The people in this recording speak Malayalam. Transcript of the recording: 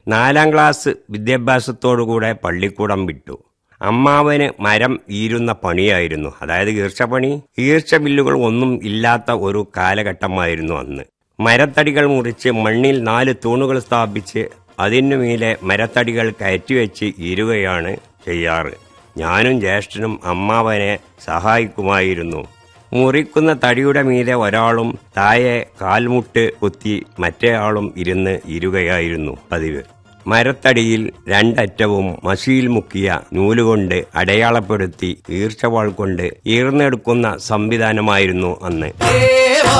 നാലാം ക്ലാസ് വിദ്യാഭ്യാസത്തോടുകൂടെ പള്ളിക്കൂടം വിട്ടു അമ്മാവന് മരം ഈരുന്ന പണിയായിരുന്നു അതായത് ഈർച്ചപ്പണി ഈർച്ച ബില്ലുകൾ ഒന്നും ഇല്ലാത്ത ഒരു കാലഘട്ടമായിരുന്നു അന്ന് മരത്തടികൾ മുറിച്ച് മണ്ണിൽ നാല് തൂണുകൾ സ്ഥാപിച്ച് അതിനു മീതെ മരത്തടികൾ കയറ്റിവെച്ച് ഇരുകയാണ് ചെയ്യാറ് ഞാനും ജ്യേഷ്ഠനും അമ്മാവനെ സഹായിക്കുമായിരുന്നു മുറിക്കുന്ന തടിയുടെ മീതെ ഒരാളും താഴെ കാൽമുട്ട് കുത്തി മറ്റേ ആളും ഇരുന്ന് ഇരുകയായിരുന്നു പതിവ് മരത്തടിയിൽ രണ്ടറ്റവും മഷിയിൽ മുക്കിയ നൂലുകൊണ്ട് അടയാളപ്പെടുത്തി ഈർച്ചവാൾ കൊണ്ട് ഈർന്നെടുക്കുന്ന സംവിധാനമായിരുന്നു അന്ന് ഏ